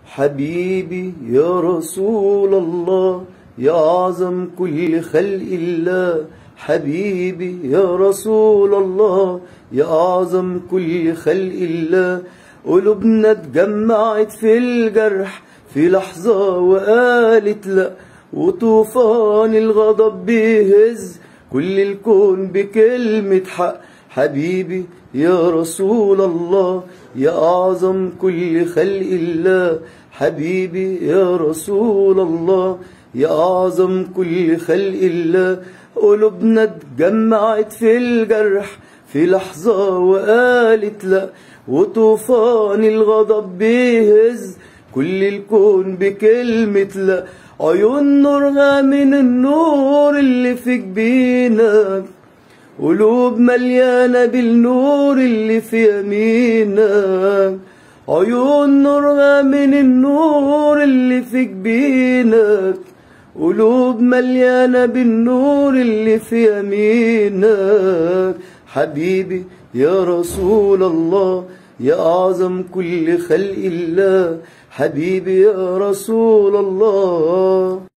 حبيبي يا رسول الله يا أعظم كل خلق الله حبيبي يا رسول الله يا أعظم كل خلق الله قلوبنا اتجمعت في الجرح في لحظة وقالت لأ وطوفان الغضب بيهز كل الكون بكلمة حق حبيبي يا رسول الله يا أعظم كل خلق الله حبيبي يا رسول الله يا أعظم كل خلق الله قلوبنا اتجمعت في الجرح في لحظة وقالت لأ وطوفان الغضب بيهز كل الكون بكلمة لأ عيون نورها من النور اللي في جبينك قلوب مليانة بالنور اللي في يمينك عيون نورها من النور اللي في جبينك قلوب مليانة بالنور اللي في يمينك حبيبي يا رسول الله يا أعظم كل خلق الله حبيبي يا رسول الله